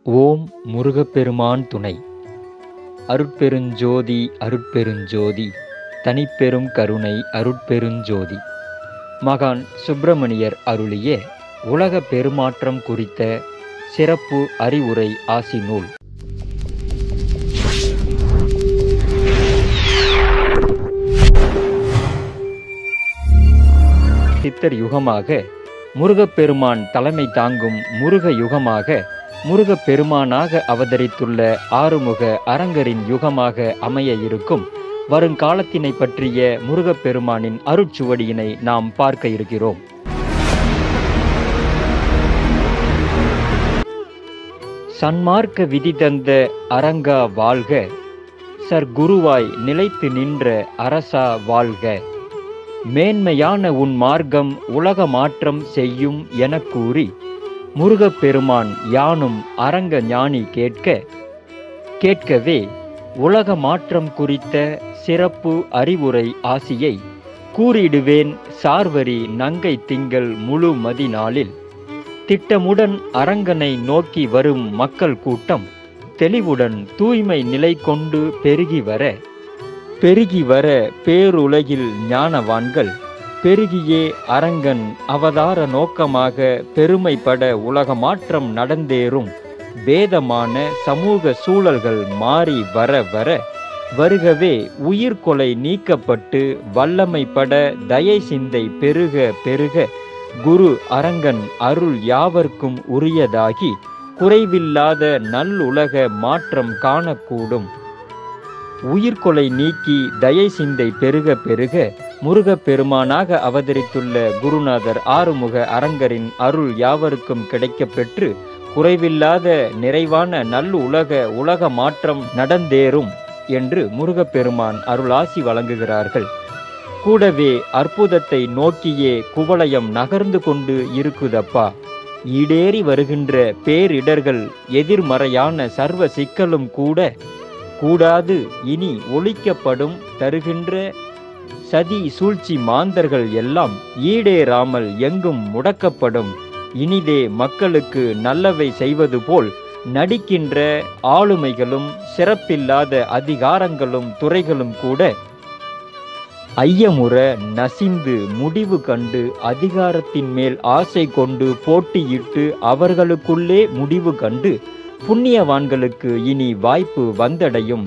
ஓம் முருகப்பெருமான் துணை அருட்பெருஞ்சோதி அருட்பெருஞ்சோதி தனிப்பெரும் கருணை அருட்பெருஞ்சோதி மகான் சுப்பிரமணியர் அருளிய உலக பெருமாற்றம் குறித்த சிறப்பு அறிவுரை ஆசி நூல் சித்தர் யுகமாக முருகப்பெருமான் தலைமை தாங்கும் முருக யுகமாக முருகப்பெருமானாக அவதரித்துள்ள ஆறுமுக அரங்கரின் யுகமாக அமைய இருக்கும் வருங்காலத்தினை பற்றிய முருகப்பெருமானின் அருட்சுவடியினை நாம் பார்க்க இருக்கிறோம் சன்மார்க்க விதி தந்த அரங்கா வாழ்க சர்க்குருவாய் நிலைத்து நின்ற அரசா வாழ்க மேன்மையான உன் மார்க்கம் உலக மாற்றம் செய்யும் எனக் கூறி முருகப்பெருமான் யானும் அரங்க ஞானி கேட்க கேட்கவே உலக மாற்றம் குறித்த சிறப்பு அறிவுரை ஆசியை கூறிடுவேன் சார்வரி நங்கை திங்கள் முழு மதி நாளில் திட்டமுடன் அரங்கனை நோக்கி வரும் மக்கள் கூட்டம் தெளிவுடன் தூய்மை நிலை கொண்டு பெருகி வர பெருகி வர பேருலகில் ஞானவான்கள் பெருகியே அரங்கன் அவதார நோக்கமாக பெருமைப்பட உலக மாற்றம் நடந்தேறும் வேதமான சமூக சூழல்கள் மாறி வர வர வருகவே உயிர்கொலை நீக்கப்பட்டு வல்லமைப்பட தயை சிந்தை பெருக பெருக குரு அரங்கன் அருள் யாவர்க்கும் உரியதாகி குறைவில்லாத நல்லுலக மாற்றம் காணக்கூடும் உயிர்கொலை நீக்கி தயை சிந்தை பெருக பெருக முருகப் பெருமானாக அவதரித்துள்ள குருநாதர் ஆறுமுக அரங்கரின் அருள் யாவருக்கும் கிடைக்கப் பெற்று குறைவில்லாத நிறைவான நல்ல உலக உலக மாற்றம் நடந்தேறும் என்று முருகப்பெருமான் அருளாசி வழங்குகிறார்கள் கூடவே அற்புதத்தை நோக்கியே குவலயம் நகர்ந்து கொண்டு இருக்குதப்பா ஈடேறி வருகின்ற பேரிடர்கள் எதிர்மறையான சர்வ சிக்கலும் கூட கூடாது இனி ஒழிக்கப்படும் தருகின்ற சதி சூழ்ச்சி மாந்தர்கள் எல்லாம் ஈடேறாமல் எங்கும் முடக்கப்படும் இனிதே மக்களுக்கு நல்லவை செய்வது போல் நடிக்கின்ற ஆளுமைகளும் சிறப்பில்லாத அதிகாரங்களும் துறைகளும் கூட ஐயமுற நசிந்து முடிவு கண்டு அதிகாரத்தின் மேல் ஆசை கொண்டு போட்டியிட்டு அவர்களுக்குள்ளே முடிவு கண்டு புண்ணியவான்களுக்கு இனி வாய்ப்பு வந்தடையும்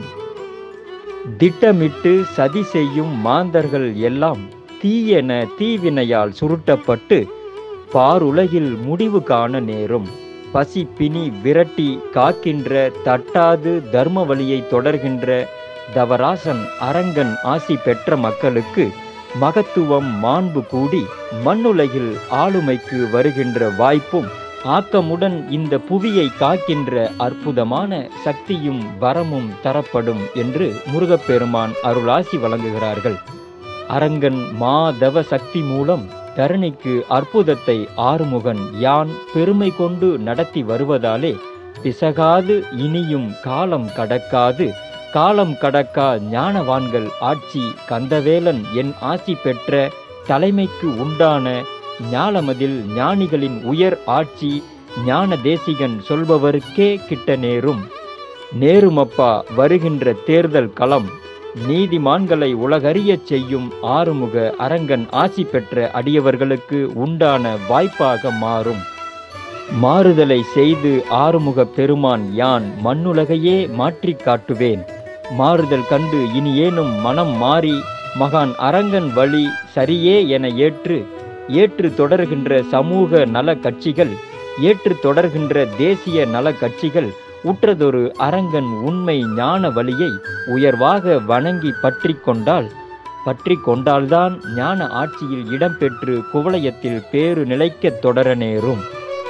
திட்டமிட்டு சதி செய்யும் மாந்தர்கள் எல்லாம் தீயென தீவினையால் சுருட்டப்பட்டு பாருலகில் முடிவு காண நேரும் பசி பிணி விரட்டி காக்கின்ற தட்டாது தர்ம வழியை தொடர்கின்ற தவராசன் அரங்கன் ஆசி பெற்ற மக்களுக்கு மகத்துவம் மாண்பு கூடி மண்ணுலகில் ஆளுமைக்கு வருகின்ற வாய்ப்பும் ஆக்கமுடன் இந்த புவியை காக்கின்ற அற்புதமான சக்தியும் வரமும் தரப்படும் என்று முருகப்பெருமான் அருளாசி வழங்குகிறார்கள் அரங்கன் மாதவ சக்தி மூலம் தரணிக்கு அற்புதத்தை ஆறுமுகன் யான் பெருமை கொண்டு நடத்தி வருவதாலே பிசகாது இனியும் காலம் கடக்காது காலம் கடக்கா ஞானவான்கள் ஆட்சி கந்தவேலன் என் ஆசி பெற்ற தலைமைக்கு உண்டான ஞானமதில் ஞானிகளின் உயர் ஆட்சி ஞான தேசிகன் சொல்பவருக்கே கிட்ட நேரும் நேருமப்பா வருகின்ற தேர்தல் களம் நீதிமான்களை உலகறியச் செய்யும் ஆறுமுக அரங்கன் ஆசி பெற்ற அடியவர்களுக்கு உண்டான வாய்ப்பாக மாறும் மாறுதலை செய்து ஆறுமுக பெருமான் யான் மண்ணுலகையே மாற்றிக் காட்டுவேன் மாறுதல் கண்டு இனி ஏனும் மனம் மாறி மகான் அரங்கன் வழி சரியே என ஏற்று ஏற்று தொடர்கின்ற சமூக நல கட்சிகள் ஏற்று தொடர்கின்ற தேசிய நல கட்சிகள் உற்றதொரு அரங்கன் உண்மை ஞான வழியை உயர்வாக வணங்கி பற்றி கொண்டால் பற்றி கொண்டால்தான் ஞான ஆட்சியில் இடம்பெற்று குவலயத்தில் பேரு நிலைக்க தொடர நேரும்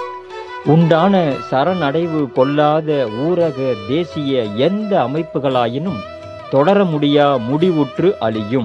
உண்டான சரணடைவு கொள்ளாத ஊரக தேசிய எந்த அமைப்புகளாயினும் தொடர முடியா முடிவுற்று அழியும்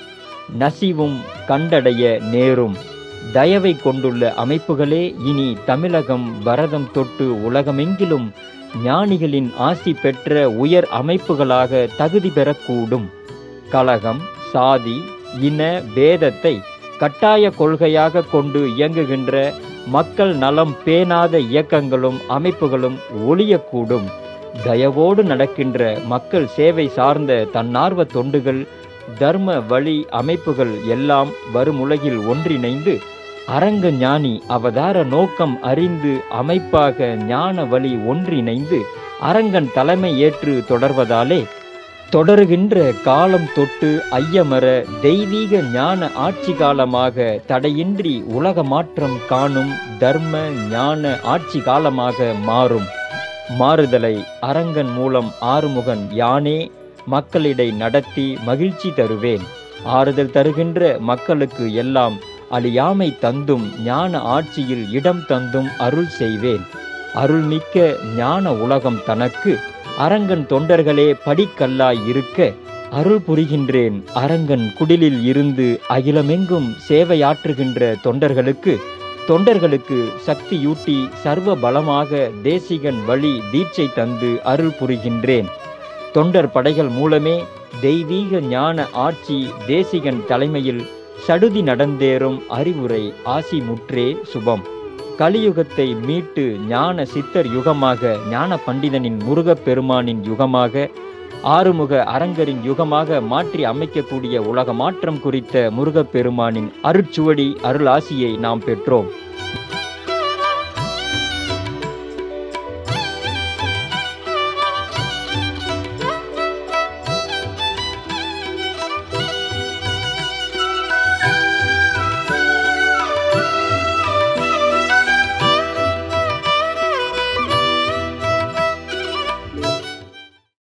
நசிவும் கண்டடைய நேரும் தயவை கொண்டுள்ள அமைப்புகளே இனி தமிழகம் பரதம் தொட்டு உலகமெங்கிலும் ஞானிகளின் ஆசி பெற்ற உயர் அமைப்புகளாக தகுதி பெறக்கூடும் கலகம் சாதி இன பேதத்தை கட்டாய கொள்கையாக கொண்டு இயங்குகின்ற மக்கள் நலம் பேணாத இயக்கங்களும் அமைப்புகளும் ஒழியக்கூடும் தயவோடு நடக்கின்ற மக்கள் சேவை சார்ந்த தன்னார்வ தொண்டுகள் தர்ம வழி அமைப்புகள் எல்லாம் வரும் உலகில் ஒன்றிணைந்து அரங்க ஞானி அவதார நோக்கம் அறிந்து அமைப்பாக ஞான வழி ஒன்றிணைந்து அரங்கன் தலைமை ஏற்று தொடர்வதாலே தொடருகின்ற காலம் தொட்டு ஐயமர தெய்வீக ஞான ஆட்சி காலமாக தடையின்றி உலக மாற்றம் காணும் தர்ம ஞான ஆட்சி காலமாக மாறும் மாறுதலை அரங்கன் மூலம் ஆறுமுகன் யானே மக்களிடை நடத்தி மகிழ்ச்சி தருவேன் ஆறுதல் தருகின்ற மக்களுக்கு எல்லாம் அழியாமை தந்தும் ஞான ஆட்சியில் இடம் தந்தும் அருள் செய்வேன் அருள்மிக்க ஞான உலகம் தனக்கு அரங்கன் தொண்டர்களே படிக்கல்லாய் இருக்க அருள் புரிகின்றேன் அரங்கன் குடிலில் இருந்து அகிலமெங்கும் சேவையாற்றுகின்ற தொண்டர்களுக்கு தொண்டர்களுக்கு சக்தியூட்டி சர்வ பலமாக தேசிகன் வழி தீட்சை தந்து அருள் புரிகின்றேன் தொண்டர் படைகள் மூலமே தெய்வீக ஞான ஆட்சி தேசிகன் தலைமையில் சடுதி நடந்தேறும் அறிவுரை ஆசி முற்றே சுபம் கலியுகத்தை மீட்டு ஞான சித்தர் யுகமாக ஞான பண்டிதனின் முருகப் பெருமானின் யுகமாக ஆறுமுக அரங்கரின் யுகமாக மாற்றி அமைக்கக்கூடிய உலக மாற்றம் குறித்த முருகப் பெருமானின் அருட்சுவடி அருளாசியை நாம் பெற்றோம்